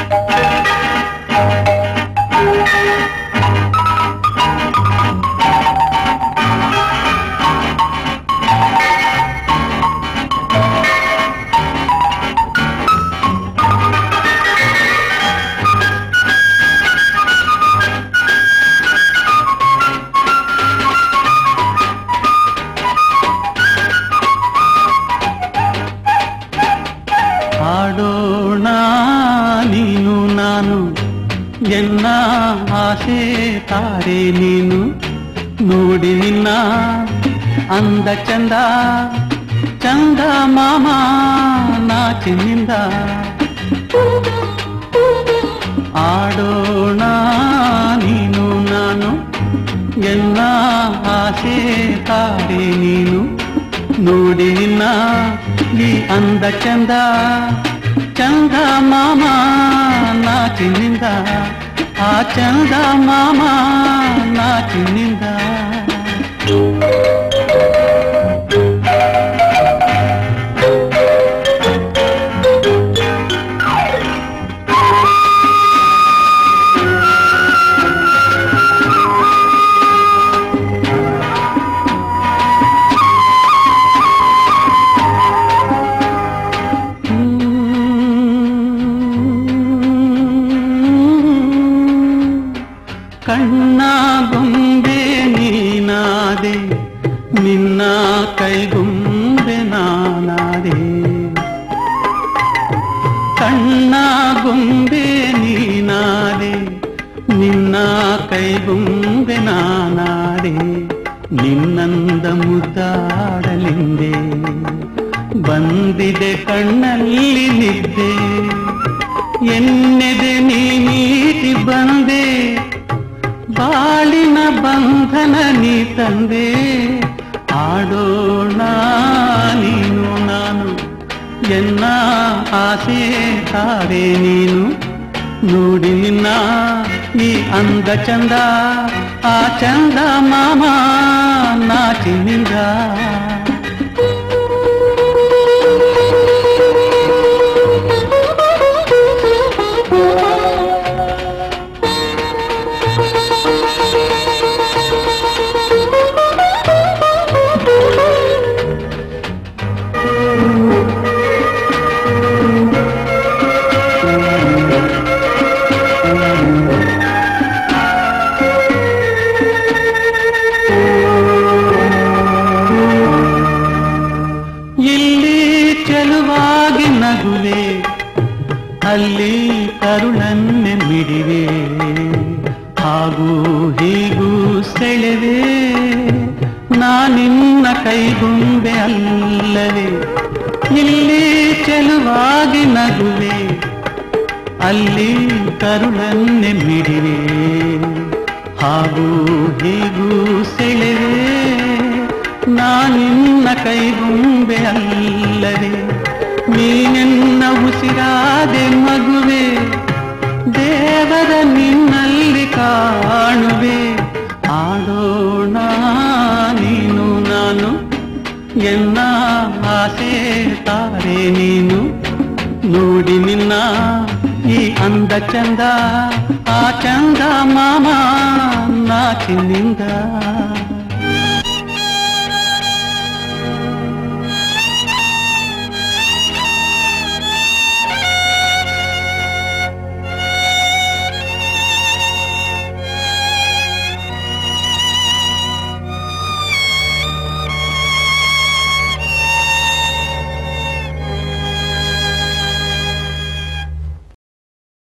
ಹಾಡೋಣ ನೀನು ನಾನು ಎನ್ನ ಆಸೆ ತಾರೆ ನೀನು ನೋಡಿ ನಿನ್ನ ಅಂದ ಚಂದ ಚಂದ ಮಾಮ ನಾಚಿನಿಂದ ಆಡೋಣ ನೀನು ನಾನು ಎಲ್ಲ ಆಸೆ ತಾರೆ ನೀನು ನೋಡಿ ನಿನ್ನ ಈ ಅಂದ ಚಂದ ಚಂದ ಮಾಮ ನಾಚಿನಿಂದ ಆ ಚಂದ ಮಾಮ ನಾಚಿನಿಂದ ಕಣ್ಣ ಗೊಂಬೆ ನೀನಾದೆ ನಿನ್ನ ಕೈಗೊಂಬೆ ನಾನಾದೆ ಕಣ್ಣ ಗೊಂಬೆ ನೀನಾದೆ ನಿನ್ನ ಕೈಗೊಂಬೆ ನಾನಾದೆ ನಿನ್ನಂದ ಮುದ್ದಾಡಲಿಂದೆ ಬಂದಿದೆ ಕಣ್ಣಲ್ಲಿ ನಿದ್ದೆ ಎನ್ನೆದೆ ನೀ ಮೀಟಿ ಬಂದೆ ಬಾಳಿನ ಬಂಧನ ನೀ ತಂದೆ ಆಡೋಣ ನೀನು ನಾನು ಎನ್ನ ಆಸೆ ತಾರೆ ನೀನು ನೋಡಿ ನಿನ್ನ ಈ ಅಂದ ಚಂದ ಆ ಚಂದ ಮಾಮ ನಾಚಿನಿಂದ ಇಲ್ಲಿ ಚೆಲುವಾಗಿ ನಗುವೆ ಅಲ್ಲಿ ಕರುಳನ್ನೆ ಮಿಡಿವೆ ಹಾಗೂ ಹೀಗೂ ಸೆಳೆವೆ ನಾನಿನ್ನ ಕೈಗುಂಬೆ ಅಲ್ಲವೇ ಇಲ್ಲಿ ಚೆಲುವಾಗಿ ನಗುವೆ ಅಲ್ಲಿ ಕರುಳನ್ನೆ ಮಿಡಿವೆ ಹಾಗೂ ಹೀಗೂ ಸೆಳೆವೆ ನಾನಿನ್ನ ಕೈಗುಂಬೆ ಅಲ್ಲವೇ ನೀನೆನ್ನ ಉಸಿರಾದೆ ಮಗುವೆ ದೇವರ ನಿನ್ನಲ್ಲಿ ಕಾಣುವೆ ಆಡೋಣ ನೀನು ನಾನು ಎನ್ನ ಆಸೆ ತಾರೆ ನೀನು ನೋಡಿ ನಿನ್ನ ಈ ಅಂದ ಚಂದ ಆ ಚಂದ ಮಾಮ ನಾಚಿನಿಂದ